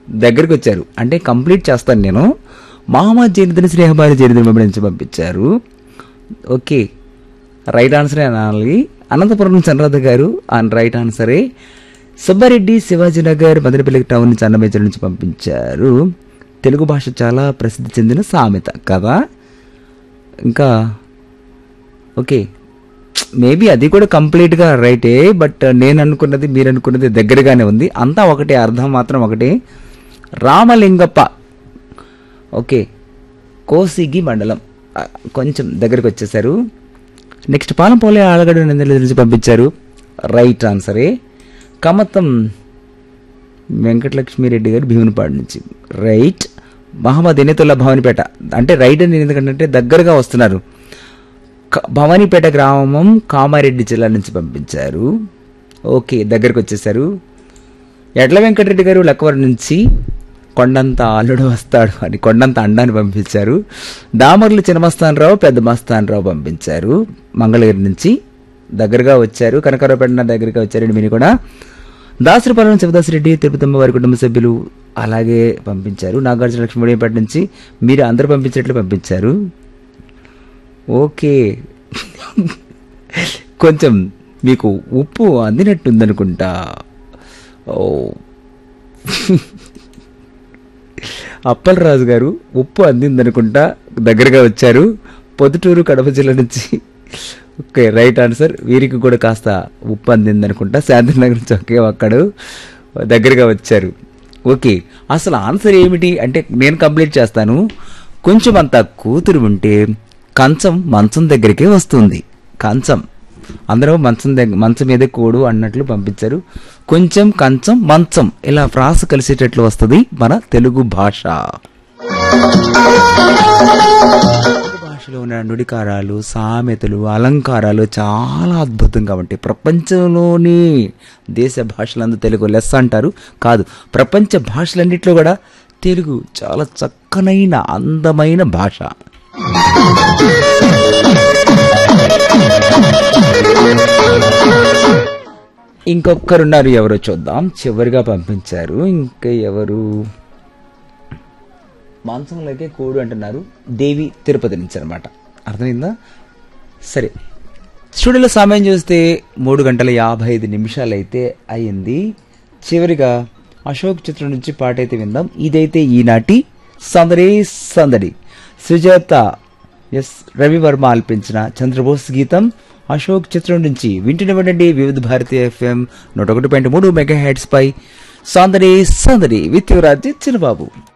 దగ్గరికి వచ్చారు అంటే కంప్లీట్ చేస్తాను నేను మహమ్మద్ జైనుద్దీన్ స్నేహబారి జైనుద్దీన్ నుంచి పంపించారు ఓకే రైట్ ఆన్సరే అనాలి అనంతపురం చంద్రరాధ గారు అండ్ రైట్ ఆన్సరే సుబ్బారెడ్డి శివాజీనగర్ మదనపల్లి టౌన్ నుంచి అన్నమేచల నుంచి పంపించారు తెలుగు భాష చాలా ప్రసిద్ధి చెందిన సామెత కదా ఇంకా ఓకే మేబీ అది కూడా కంప్లీట్గా రైటే బట్ నేను అనుకున్నది మీరు అనుకున్నది దగ్గరగానే ఉంది అంతా ఒకటే అర్థం మాత్రం ఒకటే రామలింగప్ప ఓకే కోసిగి మండలం ఆ, కొంచెం దగ్గరికి వచ్చేసారు నెక్స్ట్ పాలంపోలే ఆలగడ్డ నందల నుంచి పంపించారు రైట్ ఆన్సరే కమతం వెంకటలక్ష్మిరెడ్డి గారు భీమునిపాడు నుంచి రైట్ మహమ్మద్ ఎనితుల్లా భవానీపేట అంటే రైట్ అని ఎందుకంటే దగ్గరగా వస్తున్నారు క- భవానీపేట గ్రామం కామారెడ్డి జిల్లా నుంచి పంపించారు ఓకే దగ్గరకు వచ్చేసారు ఎడ్ల వెంకటరెడ్డి గారు లక్కవరం నుంచి కొండంత అల్లుడు వస్తాడు అని కొండంత అండాన్ని పంపించారు దామర్లు చిన్నమస్తానరావు పెద్ద మస్తానరావు పంపించారు మంగళగిరి నుంచి దగ్గరగా వచ్చారు కనకరావుపేట దగ్గరగా వచ్చారండి మీరు కూడా దాసరిపాలెం శివదాసరెడ్డి తిరుపతమ్మ వారి కుటుంబ సభ్యులు అలాగే పంపించారు నాగార్జున లక్ష్మీపేట నుంచి మీరు అందరూ పంపించినట్లు పంపించారు ఓకే కొంచెం మీకు ఉప్పు అందినట్టుందనుకుంటా ఓ అప్పలరాజు గారు ఉప్పు అందిందనుకుంటా దగ్గరగా వచ్చారు పొద్దుటూరు కడప జిల్లా నుంచి ఓకే రైట్ ఆన్సర్ వీరికి కూడా కాస్త ఉప్పు అందిందనుకుంటా శాంతినగర్ నుంచి ఒకే ఒక్కడు దగ్గరగా వచ్చారు ఓకే అసలు ఆన్సర్ ఏమిటి అంటే నేను కంప్లీట్ చేస్తాను కొంచెం అంత కూతురు ఉంటే కంచం మంచం దగ్గరికే వస్తుంది కంచం అందరూ మంచం దగ్గర మంచం మీదే కూడు అన్నట్లు పంపించారు కొంచెం కంచం మంచం ఇలా ఫ్రాస్ కలిసేటట్లు వస్తుంది మన తెలుగు భాష తెలుగు భాషలో ఉన్న నుడికారాలు సామెతలు అలంకారాలు చాలా అద్భుతంగా ఉంటాయి ప్రపంచంలోని దేశ భాషలందు తెలుగు లెస్ అంటారు కాదు ప్రపంచ భాషలన్నింటిలో కూడా తెలుగు చాలా చక్కనైన అందమైన భాష ఇంకొకరున్నారు ఎవరో చూద్దాం చివరిగా పంపించారు ఇంకా ఎవరు మాంసంలోకే కోడు అంటున్నారు దేవి తిరుపతి నుంచి అనమాట అర్థమైందా సరే స్టూడియోలో సమయం చూస్తే మూడు గంటల యాభై ఐదు నిమిషాలు అయితే అయింది చివరిగా అశోక్ చిత్రం నుంచి పాట అయితే విందాం ఇదైతే ఈనాటి సందడి సందడి సుజాత ఎస్ రవివర్మ ఆల్పించిన చంద్రబోస్ గీతం అశోక్ చిత్రం నుంచి వింటున్నవండి వివిధ భారతీయ ఎఫ్ఎం నూట ఒకటి పాయింట్ మూడు మెగా హెడ్స్ పై సందడి సందడి విత్ యువరాజ్ చిన్నబాబు